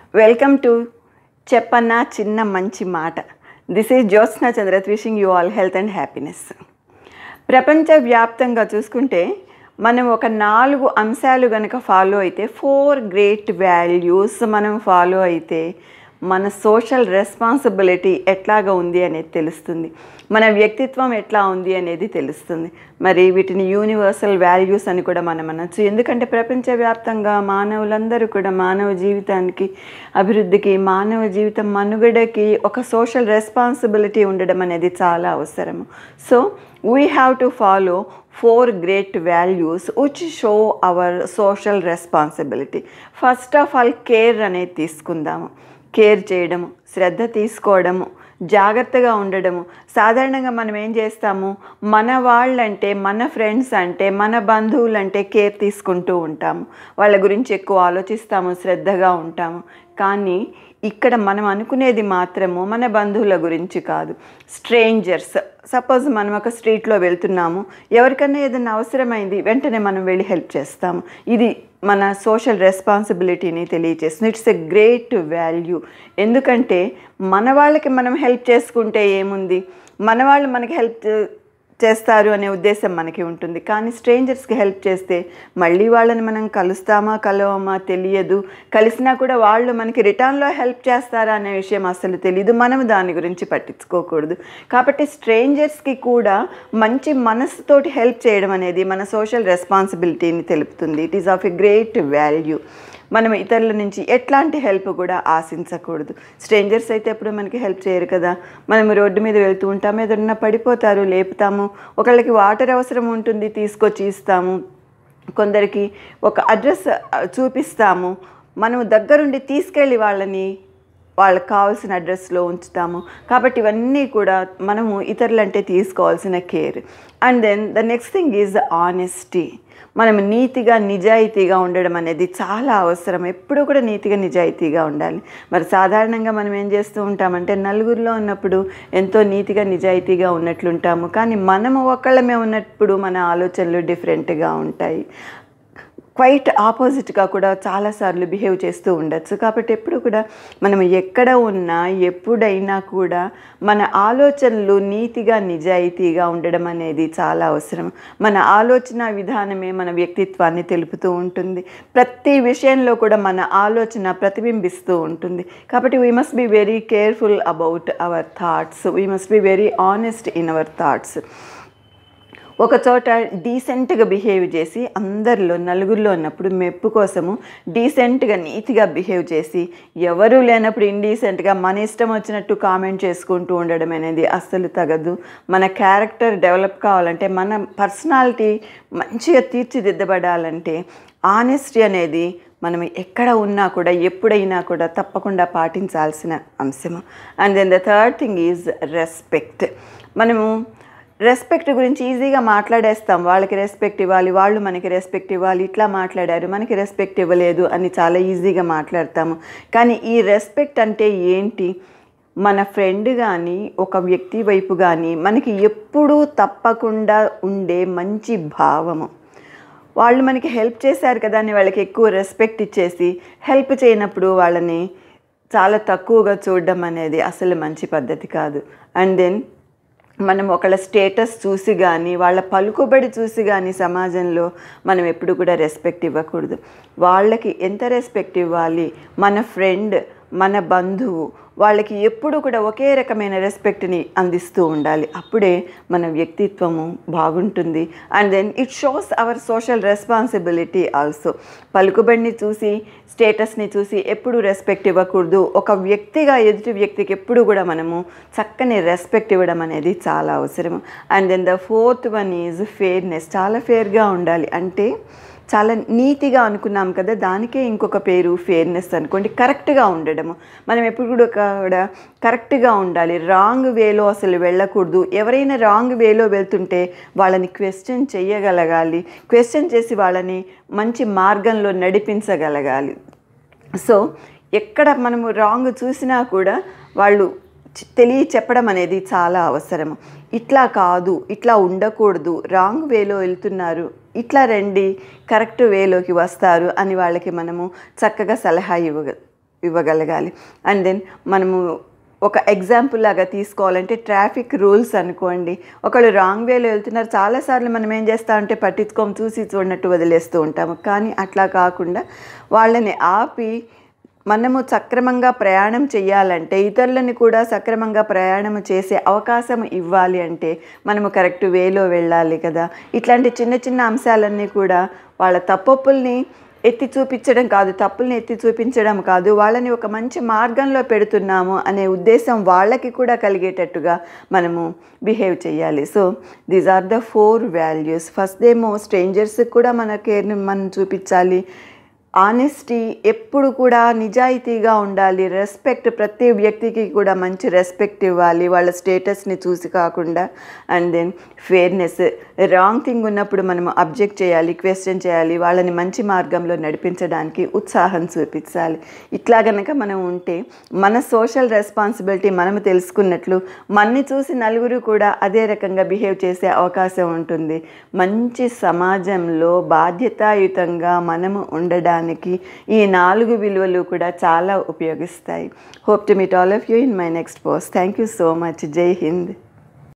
welcome to చెప్పన్న చిన్న మంచి మాట this is Jyotsna Chandrat wishing you all health and happiness ప్రపంచవ్యాప్తంగా చూసుకుంటే మనం ఒక నాలుగు అంశాలు కనుక ఫాలో అయితే ఫోర్ గ్రేట్ వాల్యూస్ మనం ఫాలో అయితే మన సోషల్ రెస్పాన్సిబిలిటీ ఎట్లాగా ఉంది అనేది తెలుస్తుంది మన వ్యక్తిత్వం ఎట్లా ఉంది అనేది తెలుస్తుంది మరి వీటిని యూనివర్సల్ వాల్యూస్ అని కూడా మనం అనొచ్చు ఎందుకంటే ప్రపంచవ్యాప్తంగా మానవులందరూ కూడా మానవ జీవితానికి అభివృద్ధికి మానవ జీవితం మనుగడకి ఒక సోషల్ రెస్పాన్సిబిలిటీ ఉండడం అనేది చాలా అవసరము so we have to follow four great values which show our social responsibility first of all care అనేది తీసుకుందాము కేర్ చేయడము శ్రద్ధ తీసుకోవడము జాగ్రత్తగా ఉండడము సాధారణంగా మనం ఏం చేస్తాము మన వాళ్ళంటే మన ఫ్రెండ్స్ అంటే మన బంధువులు అంటే కేర్ తీసుకుంటూ ఉంటాము వాళ్ళ గురించి ఎక్కువ ఆలోచిస్తాము శ్రద్ధగా ఉంటాము కానీ ఇక్కడ మనం అనుకునేది మాత్రము మన బంధువుల గురించి కాదు స్ట్రేంజర్స్ సపోజ్ మనం ఒక స్ట్రీట్లో వెళ్తున్నాము ఎవరికైనా ఏదైనా అవసరమైంది వెంటనే మనం వెళ్ళి హెల్ప్ చేస్తాము ఇది మన సోషల్ రెస్పాన్సిబిలిటీని తెలియజేస్తుంది ఇట్స్ ఎ గ్రేట్ వాల్యూ ఎందుకంటే మన వాళ్ళకి మనం హెల్ప్ చేసుకుంటే ఏముంది మన వాళ్ళు మనకి హెల్ప్ చేస్తారు అనే ఉద్దేశం మనకి ఉంటుంది కానీ స్ట్రేంజర్స్కి హెల్ప్ చేస్తే మళ్ళీ వాళ్ళని మనం కలుస్తామా కలవమా తెలియదు కలిసినా కూడా వాళ్ళు మనకి రిటర్న్లో హెల్ప్ చేస్తారా అనే విషయం అసలు తెలియదు మనం దాని గురించి పట్టించుకోకూడదు కాబట్టి స్ట్రేంజర్స్కి కూడా మంచి మనసుతోటి హెల్ప్ చేయడం అనేది మన సోషల్ రెస్పాన్సిబిలిటీని తెలుపుతుంది it is of a great value మనం ఇతరుల నుంచి ఎట్లాంటి హెల్ప్ కూడా ఆశించకూడదు స్ట్రేంజర్స్ అయితే ఎప్పుడు మనకి హెల్ప్ చేయరు కదా మనం రోడ్డు మీద వెళ్తూ ఉంటాము ఏదన్నా పడిపోతారు లేపుతాము ఒకళ్ళకి వాటర్ అవసరం ఉంటుంది తీసుకొచ్చి ఇస్తాము కొందరికి ఒక అడ్రస్ చూపిస్తాము మనం దగ్గరుండి తీసుకెళ్ళి వాళ్ళని వాళ్ళకి కావాల్సిన అడ్రస్లో ఉంచుతాము కాబట్టి ఇవన్నీ కూడా మనము ఇతరులంటే తీసుకోవాల్సిన care and then the next thing is honesty మనం నీతిగా నిజాయితీగా ఉండడం అనేది చాలా అవసరం ఎప్పుడూ కూడా నీతిగా నిజాయితీగా ఉండాలి మరి సాధారణంగా మనం ఏం చేస్తూ ఉంటామంటే నలుగురిలో ఉన్నప్పుడు ఎంతో నీతిగా నిజాయితీగా ఉన్నట్లుంటాము కానీ మనము ఒకళ్ళమే ఉన్నప్పుడు మన ఆలోచనలు డిఫరెంట్గా ఉంటాయి క్వైట్ ఆపోజిట్గా కూడా చాలాసార్లు బిహేవ్ చేస్తూ ఉండొచ్చు కాబట్టి ఎప్పుడు కూడా మనం ఎక్కడ ఉన్నా ఎప్పుడైనా కూడా మన ఆలోచనలు నీతిగా నిజాయితీగా ఉండడం అనేది చాలా అవసరం మన ఆలోచన విధానమే మన వ్యక్తిత్వాన్ని తెలుపుతూ ఉంటుంది ప్రతి విషయంలో కూడా మన ఆలోచన ప్రతిబింబిస్తూ ఉంటుంది కాబట్టి we must be very careful about our thoughts we must be very honest in our thoughts ఒక చోట డీసెంట్గా బిహేవ్ చేసి అందరిలో నలుగురిలో ఉన్నప్పుడు మెప్పు కోసము డీసెంట్గా నీట్గా బిహేవ్ చేసి ఎవరూ లేనప్పుడు ఇండీసెంట్గా మన ఇష్టం వచ్చినట్టు కామెంట్ చేసుకుంటూ ఉండడం అనేది అస్సలు తగదు మన క్యారెక్టర్ డెవలప్ కావాలంటే మన పర్సనాలిటీ మంచిగా తీర్చిదిద్దబడాలంటే ఆనెస్టీ అనేది మనం ఎక్కడ ఉన్నా కూడా ఎప్పుడైనా కూడా తప్పకుండా పాటించాల్సిన అంశము and then the third thing is respect మనము రెస్పెక్ట్ గురించి ఈజీగా మాట్లాడేస్తాం వాళ్ళకి రెస్పెక్ట్ ఇవ్వాలి వాళ్ళు మనకి రెస్పెక్ట్ ఇవ్వాలి ఇట్లా మాట్లాడారు మనకి రెస్పెక్ట్ ఇవ్వలేదు అని చాలా ఈజీగా మాట్లాడతాము కానీ ఈ రెస్పెక్ట్ అంటే ఏంటి మన ఫ్రెండ్ కానీ ఒక వ్యక్తి వైపు కానీ మనకి ఎప్పుడూ తప్పకుండా ఉండే మంచి భావము వాళ్ళు మనకి హెల్ప్ చేశారు కదా అని వాళ్ళకి ఎక్కువ రెస్పెక్ట్ ఇచ్చేసి హెల్ప్ చేయనప్పుడు వాళ్ళని చాలా తక్కువగా చూడడం అనేది అసలు మంచి పద్ధతి కాదు అండ్ దెన్ మనం ఒకళ్ళ స్టేటస్ చూసి కానీ వాళ్ళ పలుకుబడి చూసి కానీ సమాజంలో మనం ఎప్పుడు కూడా రెస్పెక్ట్ ఇవ్వకూడదు వాళ్ళకి ఎంత రెస్పెక్ట్ ఇవ్వాలి మన ఫ్రెండ్ మన బంధువు వాళ్ళకి ఎప్పుడు కూడా ఒకే రకమైన రెస్పెక్ట్ని అందిస్తూ ఉండాలి అప్పుడే మన వ్యక్తిత్వము బాగుంటుంది and then it shows our social responsibility also పలుకుబడిని చూసి స్టేటస్ని చూసి ఎప్పుడు రెస్పెక్ట్ ఇవ్వకూడదు ఒక వ్యక్తిగా ఎదుటి వ్యక్తికి ఎప్పుడు కూడా మనము చక్కని రెస్పెక్ట్ ఇవ్వడం అనేది చాలా అవసరం and then the fourth one is fairness చాలా ఫేర్గా ఉండాలి అంటే చాలా నీతిగా అనుకున్నాం కదా దానికే ఇంకొక పేరు ఫేర్నెస్ అనుకోండి కరెక్ట్గా ఉండడము మనం ఎప్పుడు కూడా కూడా కరెక్ట్గా ఉండాలి రాంగ్ వేలో అసలు వెళ్ళకూడదు ఎవరైనా రాంగ్ వేలో వెళ్తుంటే వాళ్ళని క్వశ్చన్ చేయగలగాలి క్వశ్చన్ చేసి వాళ్ళని మంచి మార్గంలో నడిపించగలగాలి సో ఎక్కడ మనము రాంగ్ చూసినా కూడా వాళ్ళు తెలియ చెప్పడం అనేది చాలా అవసరం ఇట్లా కాదు ఇట్లా ఉండకూడదు రాంగ్ వేలో వెళ్తున్నారు ఇట్లా రండి కరెక్ట్ వేలోకి వస్తారు అని వాళ్ళకి మనము చక్కగా సలహా ఇవ్వ ఇవ్వగలగాలి అండ్ దెన్ మనము ఒక ఎగ్జాంపుల్ లాగా తీసుకోవాలంటే ట్రాఫిక్ రూల్స్ అనుకోండి ఒకళ్ళు రాంగ్ వేలో వెళ్తున్నారు చాలాసార్లు మనం ఏం చేస్తామంటే పట్టించుకోము చూసి చూడనట్టు వదిలేస్తూ ఉంటాము కానీ అట్లా కాకుండా వాళ్ళని ఆపి మనము సక్రమంగా ప్రయాణం చేయాలంటే ఇతరులని కూడా సక్రమంగా ప్రయాణం చేసే అవకాశం ఇవ్వాలి అంటే మనము కరెక్ట్ వేలో వెళ్ళాలి కదా ఇట్లాంటి చిన్న చిన్న అంశాలన్నీ కూడా వాళ్ళ తప్పొప్పుల్ని ఎత్తి చూపించడం కాదు తప్పుల్ని ఎత్తి చూపించడం కాదు వాళ్ళని ఒక మంచి మార్గంలో పెడుతున్నాము అనే ఉద్దేశం వాళ్ళకి కూడా కలిగేటట్టుగా మనము బిహేవ్ చేయాలి so these are the four values first ఏమో స్ట్రేంజర్స్కి కూడా మన కేర్ని మనం చూపించాలి ఆనెస్టీ ఎప్పుడు కూడా నిజాయితీగా ఉండాలి రెస్పెక్ట్ ప్రతి వ్యక్తికి కూడా మంచి రెస్పెక్ట్ ఇవ్వాలి వాళ్ళ స్టేటస్ని చూసి కాకుండా and then fairness wrong thing ఉన్నప్పుడు మనం అబ్జెక్ట్ చేయాలి క్వశ్చన్ చేయాలి వాళ్ళని మంచి మార్గంలో నడిపించడానికి ఉత్సాహం చూపించాలి ఇట్లా గనక మనం ఉంటే మన సోషల్ రెస్పాన్సిబిలిటీ మనము తెలుసుకున్నట్లు మన్ని చూసి నలుగురు కూడా అదే రకంగా బిహేవ్ చేసే అవకాశం ఉంటుంది మంచి సమాజంలో బాధ్యతాయుతంగా మనము ఉండడానికి ఈ నాలుగు విలువలు కూడా చాలా ఉపయోగిస్తాయి hope to meet all of you in my next post thank you so much Jai Hind